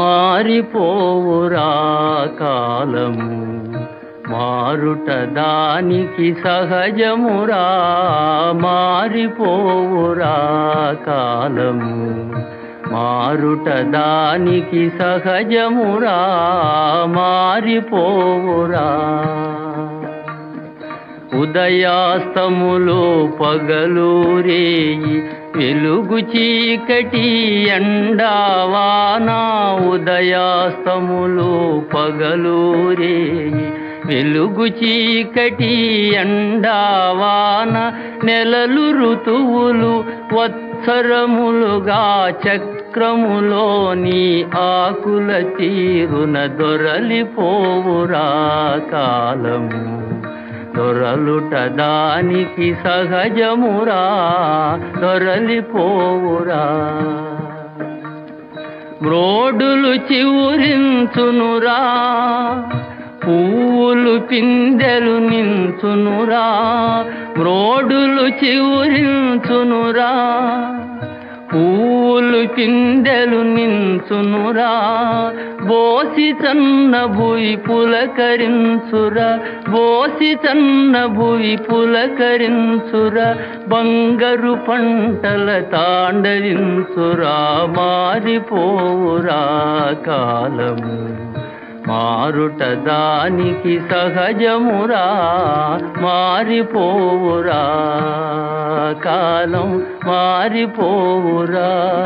మారిపోవురా కాలము మారుట దానికి సహజమురా మారిపోవురా కాలము మారుట దానికి సహజమురా మారిపోవురా ఉదయాస్తములో పగలూరేయి వెలుగు చీకటి ఎండావానా ఉదయాస్తములో పగలూరేయి వెలుగు చీకటి ఎండావాన నెలలు ఋతువులు వత్సరములుగా చక్రములోని ఆకుల తీరున దొరలిపోవురా కాలము దొరలుట దానికి సహజమురా దొరలిపోవురా మ్రోడులు చివురించునురా పువ్వులు పిందెలు నించునురా మ్రోడులు చివురించునురా పూలు పిందెలు నించునురా బోసి చన్న భూయి పులకరించురా బోసి చన్న భూయి పులకరించురా బంగారు పంటల తాండవించురా మారిపోవురా కాలము మారుట దానికి సహజమురా మారిపోవురా కాలం మారిపోవురా